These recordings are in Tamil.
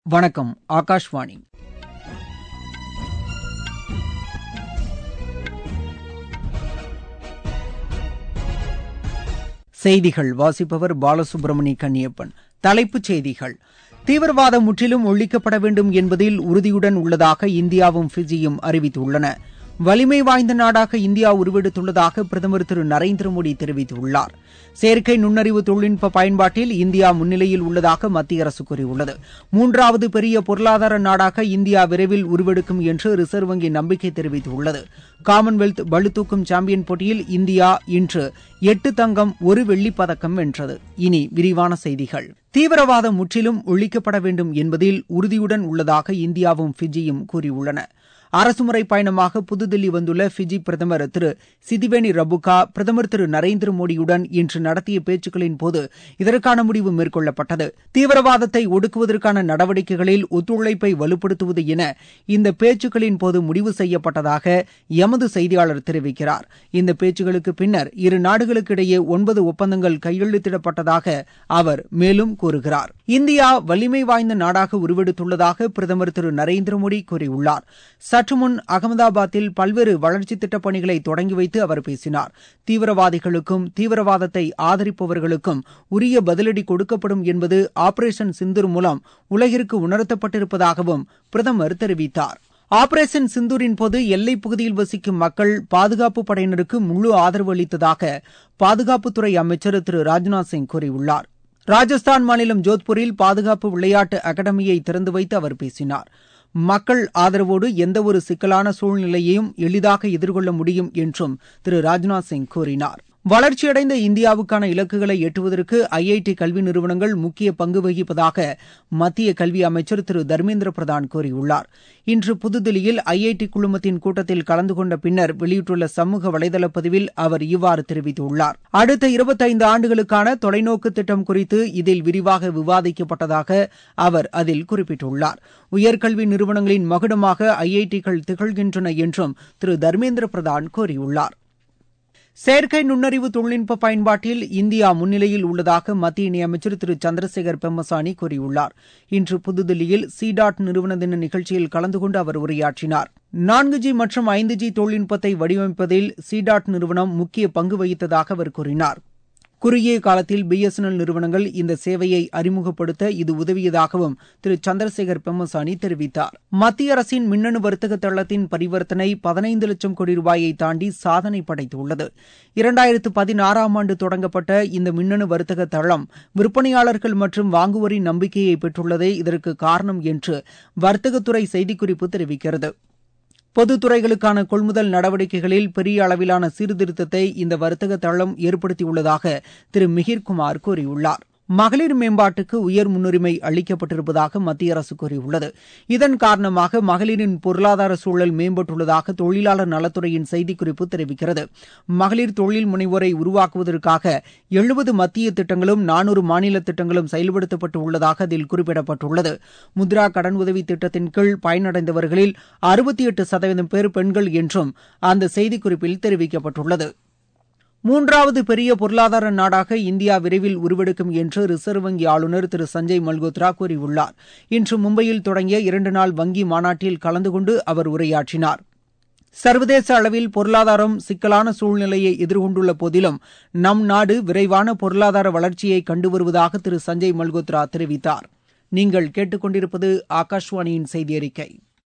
வணக்கம் ஆகாஷ்வாணி செய்திகள் வாசிப்பவர் பாலசுப்ரமணி கன்னியப்பன் தலைப்புச் செய்திகள் தீவிரவாதம் முற்றிலும் ஒழிக்கப்பட வேண்டும் என்பதில் உறுதியுடன் உள்ளதாக இந்தியாவும் பிஜியும் அறிவித்துள்ளன வலிமை வாய்ந்த நாடாக இந்தியா உருவெடுத்துள்ளதாக பிரதமர் திரு நரேந்திர மோடி தெரிவித்துள்ளார் செயற்கை நுண்ணறிவு தொழில்நுட்ப பயன்பாட்டில் இந்தியா முன்னிலையில் உள்ளதாக மத்திய அரசு கூறியுள்ளது மூன்றாவது பெரிய பொருளாதார நாடாக இந்தியா விரைவில் உருவெடுக்கும் என்று ரிசர்வ் வங்கி நம்பிக்கை தெரிவித்துள்ளது காமன்வெல்த் பளுதூக்கும் சாம்பியன் போட்டியில் இந்தியா இன்று எட்டு தங்கம் ஒரு வெள்ளிப் பதக்கம் வென்றது இனி விரிவான செய்திகள் தீவிரவாதம் முற்றிலும் ஒழிக்கப்பட வேண்டும் என்பதில் உறுதியுடன் உள்ளதாக இந்தியாவும் பிஜியும் கூறியுள்ளன அரசுமுறை பயணமாக புதுதில்லி வந்துள்ள பிஜி பிரதமர் திரு சிதிவேணி ரபுகா பிரதமர் திரு நரேந்திர மோடியுடன் இன்று நடத்திய பேச்சுக்களின் போது இதற்கான முடிவு மேற்கொள்ளப்பட்டது தீவிரவாதத்தை ஒடுக்குவதற்கான நடவடிக்கைகளில் ஒத்துழைப்பை வலுப்படுத்துவது என இந்த பேச்சுக்களின் போது முடிவு செய்யப்பட்டதாக எமது செய்தியாளர் தெரிவிக்கிறார் இந்த பேச்சுக்களுக்கு பின்னர் இரு நாடுகளுக்கு இடையே ஒன்பது ஒப்பந்தங்கள் கையெழுத்திடப்பட்டதாக அவர் மேலும் கூறுகிறார் இந்தியா வலிமை வாய்ந்த நாடாக உருவெடுத்துள்ளதாக பிரதமர் திரு நரேந்திர மோடி கூறியுள்ளார் சற்று முன் அகமதாபாத்தில் பல்வேறு வளர்ச்சித் திட்டப் பணிகளை தொடங்கி வைத்து அவர் பேசினார் தீவிரவாதிகளுக்கும் தீவிரவாதத்தை ஆதரிப்பவர்களுக்கும் உரிய பதிலடி கொடுக்கப்படும் என்பது ஆபரேஷன் சிந்தூர் மூலம் உலகிற்கு உணர்த்தப்பட்டிருப்பதாகவும் பிரதமர் தெரிவித்தார் ஆபரேஷன் சிந்தூரின் போது எல்லைப் பகுதியில் வசிக்கும் மக்கள் பாதுகாப்பு படையினருக்கு முழு ஆதரவு அளித்ததாக பாதுகாப்புத்துறை அமைச்சர் திரு ராஜ்நாத் சிங் கூறியுள்ளார் ராஜஸ்தான் மாநிலம் ஜோத்பூரில் பாதுகாப்பு விளையாட்டு அகாடமியை திறந்து வைத்து அவர் பேசினார் மக்கள் ஆதரவோடு எந்தவொரு சிக்கலான சூழ்நிலையையும் எளிதாக எதிர்கொள்ள முடியும் என்றும் திரு ராஜ்நாத் சிங் கூறினார் வளர்ச்சியடைந்த இந்தியாவுக்கான இலக்குகளை எட்டுவதற்கு ஐஐடி கல்வி நிறுவனங்கள் முக்கிய பங்கு வகிப்பதாக மத்திய கல்வி அமைச்சர் திரு தர்மேந்திர பிரதான் கூறியுள்ளார் இன்று புதுதில்லியில் ஐஐடி குழுமத்தின் கூட்டத்தில் கலந்து கொண்ட பின்னர் வெளியிட்டுள்ள சமூக வலைதள பதிவில் அவர் இவ்வாறு தெரிவித்துள்ளார் அடுத்த இருபத்தைந்து ஆண்டுகளுக்கான தொலைநோக்கு திட்டம் குறித்து இதில் விரிவாக விவாதிக்கப்பட்டதாக அவர் அதில் குறிப்பிட்டுள்ளார் உயர்கல்வி நிறுவனங்களின் மகுடமாக ஐஐடிகள் திகழ்கின்றன என்றும் திரு தர்மேந்திர பிரதான் கூறியுள்ளார் செயற்கை நுண்ணறிவு தொழில்நுட்ப பயன்பாட்டில் இந்தியா முன்னிலையில் உள்ளதாக மத்திய இணையமைச்சர் திரு சந்திரசேகர் பெம்மசானி கூறியுள்ளார் இன்று புதுதில்லியில் சி டாட் நிறுவன தின நிகழ்ச்சியில் கலந்து கொண்டு அவர் உரையாற்றினார் நான்கு ஜி மற்றும் ஐந்து ஜி தொழில்நுட்பத்தை வடிவமைப்பதில் சி டாட் நிறுவனம் முக்கிய பங்கு வகித்ததாக அவர் கூறினார் குறுகிய காலத்தில் பி எஸ் என் எல் நிறுவனங்கள் இந்த சேவையை அறிமுகப்படுத்த இது உதவியதாகவும் திரு சந்திரசேகர் பெம்மசானி தெரிவித்தார் மத்திய அரசின் மின்னணு வர்த்தக தளத்தின் பரிவர்த்தனை பதினைந்து லட்சம் கோடி ரூபாயை தாண்டி சாதனை படைத்துள்ளது இரண்டாயிரத்து பதினாறாம் ஆண்டு தொடங்கப்பட்ட இந்த மின்னணு வர்த்தக தளம் விற்பனையாளர்கள் மற்றும் வாங்குவோரின் நம்பிக்கையை பெற்றுள்ளதே இதற்கு காரணம் என்று வர்த்தகத்துறை செய்திக்குறிப்பு தெரிவிக்கிறது பொதுத்துறைகளுக்கான கொள்முதல் நடவடிக்கைகளில் பெரிய அளவிலான சீர்திருத்தத்தை இந்த வர்த்தக தளம் ஏற்படுத்தியுள்ளதாக திரு மிகிர்குமார் கூறியுள்ளார் மகளிர் மேம்பாட்டுக்கு உயர் முன்னுரிமை அளிக்கப்பட்டிருப்பதாக மத்திய அரசு கூறியுள்ளது இதன் காரணமாக மகளிரின் பொருளாதார சூழல் மேம்பட்டுள்ளதாக தொழிலாளர் நலத்துறையின் செய்திக்குறிப்பு தெரிவிக்கிறது மகளிர் தொழில் முனைவோரை உருவாக்குவதற்காக எழுபது மத்திய திட்டங்களும் நானூறு மாநில திட்டங்களும் செயல்படுத்தப்பட்டு உள்ளதாக அதில் குறிப்பிடப்பட்டுள்ளது முத்ரா கடன் உதவி திட்டத்தின் கீழ் பயனடைந்தவர்களில் அறுபத்தி எட்டு சதவீதம் பேர் பெண்கள் என்றும் அந்த செய்திக்குறிப்பில் தெரிவிக்கப்பட்டுள்ளது மூன்றாவது பெரிய பொருளாதார நாடாக இந்தியா விரைவில் உருவெடுக்கும் என்று ரிசர்வ் வங்கி ஆளுநர் திரு சஞ்சய் மல்கோத்ரா கூறியுள்ளார் இன்று மும்பையில் தொடங்கிய இரண்டு நாள் வங்கி மாநாட்டில் கலந்து கொண்டு அவர் உரையாற்றினார் சர்வதேச அளவில் பொருளாதாரம் சிக்கலான சூழ்நிலையை எதிர்கொண்டுள்ள போதிலும் நம் நாடு விரைவான பொருளாதார வளர்ச்சியை கண்டு வருவதாக திரு சஞ்சய் மல்கோத்ரா தெரிவித்தார் நீங்கள் கேட்டுக்கொண்டிருப்பது ஆகாஷ்வாணியின் செய்தி அறிக்கை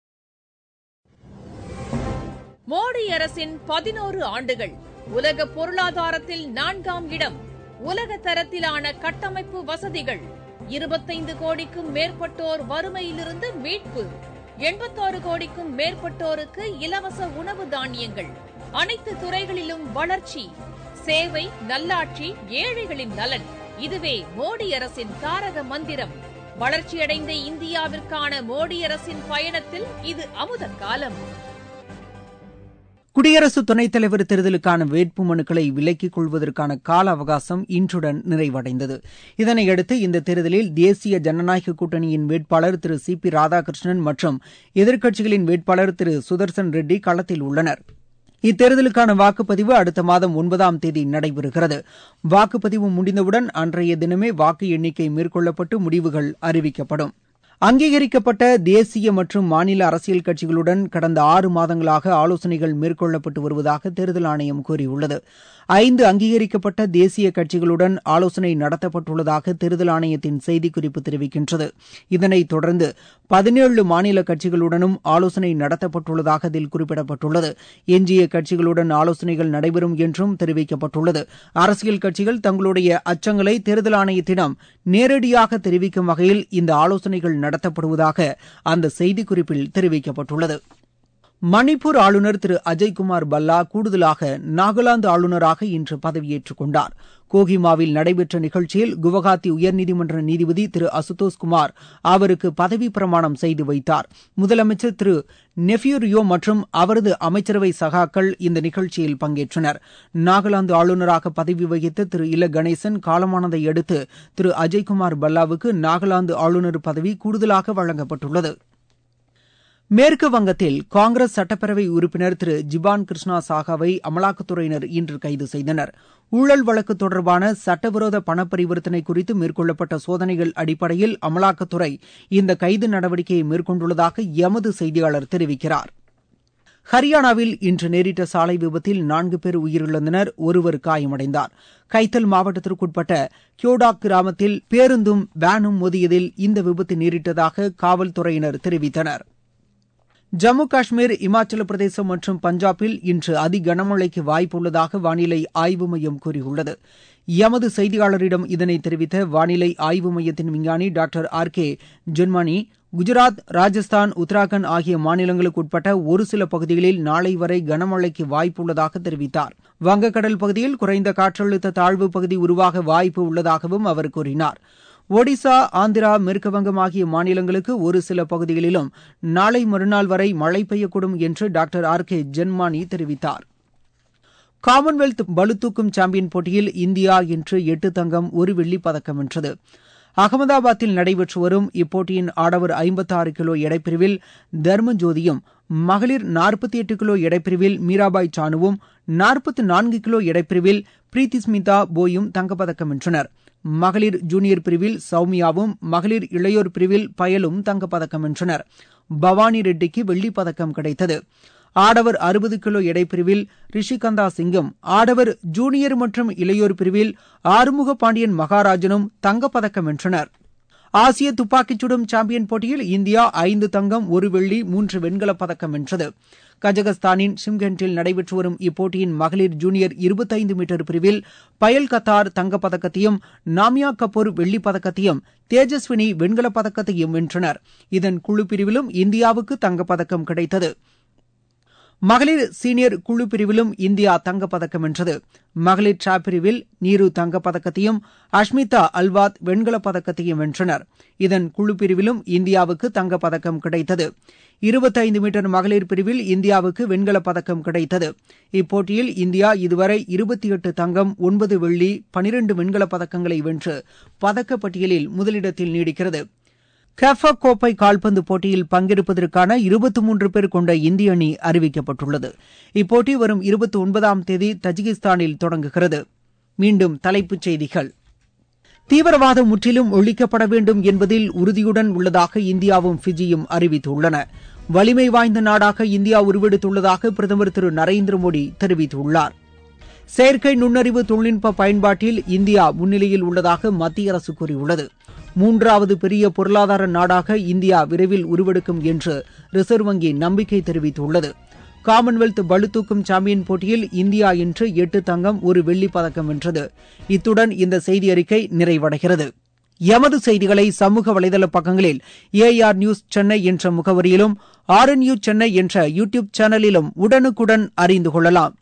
மோடி அரசின் பதினோரு ஆண்டுகள் உலக பொருளாதாரத்தில் நான்காம் இடம் உலக தரத்திலான கட்டமைப்பு வசதிகள் இருபத்தைந்து கோடிக்கும் மேற்பட்டோர் வறுமையிலிருந்து மீட்பு எண்பத்தாறு கோடிக்கும் மேற்பட்டோருக்கு இலவச உணவு தானியங்கள் அனைத்து துறைகளிலும் வளர்ச்சி சேவை நல்லாட்சி ஏழைகளின் நலன் இதுவே மோடி அரசின் தாரக மந்திரம் வளர்ச்சியடைந்த இந்தியாவிற்கான மோடி அரசின் பயணத்தில் இது அமுத காலம் குடியரசு துணைத் தலைவர் தேர்தலுக்கான வேட்பு மனுக்களை விலக்கிக் கொள்வதற்கான கால அவகாசம் இன்றுடன் நிறைவடைந்தது இதனையடுத்து இந்த தேர்தலில் தேசிய ஜனநாயக கூட்டணியின் வேட்பாளர் திரு சி பி ராதாகிருஷ்ணன் மற்றும் எதிர்க்கட்சிகளின் வேட்பாளர் திரு சுதர்சன் ரெட்டி களத்தில் உள்ளனர் இத்தேர்தலுக்கான வாக்குப்பதிவு அடுத்த மாதம் ஒன்பதாம் தேதி நடைபெறுகிறது வாக்குப்பதிவு முடிந்தவுடன் அன்றைய தினமே வாக்கு எண்ணிக்கை மேற்கொள்ளப்பட்டு முடிவுகள் அறிவிக்கப்படும் அங்கீகரிக்கப்பட்ட தேசிய மற்றும் மாநில அரசியல் கட்சிகளுடன் கடந்த ஆறு மாதங்களாக ஆலோசனைகள் மேற்கொள்ளப்பட்டு வருவதாக தேர்தல் ஆணையம் கூறியுள்ளது ஐந்து அங்கீகரிக்கப்பட்ட தேசிய கட்சிகளுடன் ஆலோசனை நடத்தப்பட்டுள்ளதாக தேர்தல் ஆணையத்தின் செய்திக்குறிப்பு தெரிவிக்கின்றது இதனைத் தொடர்ந்து பதினேழு மாநில கட்சிகளுடனும் ஆலோசனை நடத்தப்பட்டுள்ளதாக அதில் குறிப்பிடப்பட்டுள்ளது எஞ்சிய கட்சிகளுடன் ஆலோசனைகள் நடைபெறும் என்றும் தெரிவிக்கப்பட்டுள்ளது அரசியல் கட்சிகள் தங்களுடைய அச்சங்களை தேர்தல் ஆணையத்திடம் நேரடியாக தெரிவிக்கும் வகையில் இந்த ஆலோசனைகள் நடத்தப்படுவதாக அந்த செய்திக்குறிப்பில் தெரிவிக்கப்பட்டுள்ளது மணிப்பூர் ஆளுநர் திரு அஜய்குமார் பல்லா கூடுதலாக நாகாலாந்து ஆளுநராக இன்று பதவியேற்றுக் கொண்டார் கோஹிமாவில் நடைபெற்ற நிகழ்ச்சியில் குவஹாத்தி உயர்நீதிமன்ற நீதிபதி திரு அசுதோஷ் குமார் அவருக்கு பதவி பிரமாணம் செய்து வைத்தார் முதலமைச்சர் திரு நெஃப்யூ ரியோ மற்றும் அவரது அமைச்சரவை சகாக்கள் இந்த நிகழ்ச்சியில் பங்கேற்றனர் நாகாலாந்து ஆளுநராக பதவி வகித்த திரு இல கணேசன் காலமானதை அடுத்து திரு அஜய்குமார் பல்லாவுக்கு நாகாலாந்து ஆளுநர் பதவி கூடுதலாக வழங்கப்பட்டுள்ளது மேற்கு வங்கத்தில் காங்கிரஸ் சட்டப்பேரவை உறுப்பினர் திரு ஜிபான் கிருஷ்ணா சாகாவை அமலாக்கத்துறையினர் இன்று கைது செய்தனர் ஊழல் வழக்கு தொடர்பான சட்டவிரோத பணப்பரிவர்த்தனை குறித்து மேற்கொள்ளப்பட்ட சோதனைகள் அடிப்படையில் அமலாக்கத்துறை இந்த கைது நடவடிக்கையை மேற்கொண்டுள்ளதாக எமது செய்தியாளர் தெரிவிக்கிறார் ஹரியானாவில் இன்று நேரிட்ட சாலை விபத்தில் நான்கு பேர் உயிரிழந்தனர் ஒருவர் காயமடைந்தார் கைத்தல் மாவட்டத்திற்குட்பட்ட கியோடாக் கிராமத்தில் பேருந்தும் வேனும் மோதியதில் இந்த விபத்து நேரிட்டதாக காவல்துறையினர் தெரிவித்தனர் ஜம்மு காஷ்மீர் இமாச்சல பிரதேசம் மற்றும் பஞ்சாபில் இன்று அதி கனமழைக்கு வாய்ப்புள்ளதாக வானிலை ஆய்வு மையம் கூறியுள்ளது எமது செய்தியாளரிடம் இதனை தெரிவித்த வானிலை ஆய்வு மையத்தின் விஞ்ஞானி doctor R K Jenamani Gujarat Rajasthan Uttarakhand ஆகிய மாநிலங்களுக்கு உட்பட்ட ஒரு சில பகுதிகளில் நாளை வரை கனமழைக்கு வாய்ப்புள்ளதாக தெரிவித்தார் வங்கக்கடல் பகுதியில் குறைந்த காற்றழுத்த தாழ்வு பகுதி உருவாக வாய்ப்பு உள்ளதாகவும் அவர் கூறினார் ஒடிசா ஆந்திரா மேற்குவங்கம் ஆகிய மாநிலங்களுக்கு ஒரு சில பகுதிகளிலும் நாளை மறுநாள் வரை மழை பெய்யக்கூடும் என்று டாக்டர் ஆர் கே ஜென்மானி தெரிவித்தார் காமன்வெல்த் பளுதூக்கும் சாம்பியன் போட்டியில் இந்தியா இன்று எட்டு தங்கம் ஒரு வெள்ளிப் பதக்கம் வென்றது அகமதாபாத்தில் நடைபெற்று வரும் இப்போட்டியின் ஆடவர் ஐம்பத்தாறு கிலோ எடைப்பிரிவில் தர்மஜோதியும் மகளிர் நாற்பத்தி எட்டு கிலோ எடைப்பிரிவில் மீராபாய் சானுவும் நாற்பத்தி நான்கு கிலோ எடைப்பிரிவில் பிரீத்திஸ்மிதா போயும் தங்கப்பதக்கம் வென்றனர் மகளிர் ஜூனியர் பிரிவில் சௌமியாவும் மகளிர் இளையோர் பிரிவில் பயலும் தங்கப்பதக்கம் வென்றனர் பவானி ரெட்டிக்கு வெள்ளிப் பதக்கம் கிடைத்தது ஆடவர் அறுபது கிலோ எடைப்பிரிவில் ரிஷிகந்தா சிங்கும் ஆடவர் ஜூனியர் மற்றும் இளையோர் பிரிவில் ஆறுமுக பாண்டியன் மகாராஜனும் தங்கப்பதக்கம் வென்றனர் ஆசிய துப்பாக்கிச் சுடும் சாம்பியன் போட்டியில் இந்தியா ஐந்து தங்கம் ஒரு வெள்ளி மூன்று வெண்கலப் பதக்கம் வென்றது கஜகஸ்தானின் ஷிம்கென்டில் நடைபெற்று வரும் இப்போட்டியின் மகளிர் ஜூனியர் இருபத்தைந்து மீட்டர் பிரிவில் பயல் கத்தார் தங்கப்பதக்கத்தையும் நாமியா கபூர் வெள்ளிப் பதக்கத்தையும் தேஜஸ்வினி வெண்கலப் பதக்கத்தையும் வென்றனர் இதன் குழு பிரிவிலும் இந்தியாவுக்கு தங்கப்பதக்கம் கிடைத்தது மகளிர் சீனியர் குழு பிரிவிலும் இந்தியா தங்கப்பதக்கம் வென்றது மகளிர் டிராப் பிரிவில் நீரு தங்கப்பதக்கத்தையும் அஷ்மிதா அல்வாத் வெண்கலப் பதக்கத்தையும் வென்றனர் இதன் குழு பிரிவிலும் இந்தியாவுக்கு தங்கப்பதக்கம் கிடைத்தது இருபத்தைந்து மீட்டர் மகளிர் பிரிவில் இந்தியாவுக்கு வெண்கலப் பதக்கம் கிடைத்தது இப்போட்டியில் இந்தியா இதுவரை இருபத்தி எட்டு தங்கம் ஒன்பது வெள்ளி பனிரண்டு வெண்கலப் பதக்கங்களை வென்று பதக்கப்பட்டியலில் முதலிடத்தில் நீடிக்கிறது கெஃபா கோப்பை கால்பந்து போட்டியில் பங்கேற்பதற்கான இருபத்தி மூன்று பேர் கொண்ட இந்திய அணி அறிவிக்கப்பட்டுள்ளது இப்போட்டி வரும் இருபத்தி ஒன்பதாம் தேதி தஜிகிஸ்தானில் தொடங்குகிறது மீண்டும் தலைப்புச் செய்திகள் தீவிரவாதம் முற்றிலும் ஒழிக்கப்பட வேண்டும் என்பதில் உறுதியுடன் உள்ளதாக இந்தியாவும் ஃபிஜியும் அறிவித்துள்ளன வலிமை வாய்ந்த நாடாக இந்தியா உருவெடுத்துள்ளதாக பிரதமர் திரு நரேந்திர மோடி தெரிவித்துள்ளார் செயற்கை நுண்ணறிவு தொழில்நுட்ப பயன்பாட்டில் இந்தியா முன்னிலையில் உள்ளதாக மத்திய அரசு கூறியுள்ளது மூன்றாவது பெரிய பொருளாதார நாடாக இந்தியா விரைவில் உருவெடுக்கும் என்று ரிசர்வ் வங்கி நம்பிக்கை தெரிவித்துள்ளது காமன்வெல்த் பளுதூக்கும் சாம்பியன் போட்டியில் இந்தியா இன்று எட்டு தங்கம் ஒரு வெள்ளிப் பதக்கம் வென்றது இத்துடன் இந்த செய்தி அறிக்கை நிறைவடைகிறது எமது செய்திகளை சமூக வலைதள பக்கங்களில் ஏஆர் நியூஸ் சென்னை என்ற முகவரியிலும் ஆர் என் யூ சென்னை என்ற யூ டியூப் சேனலிலும் உடனுக்குடன் அறிந்து கொள்ளலாம்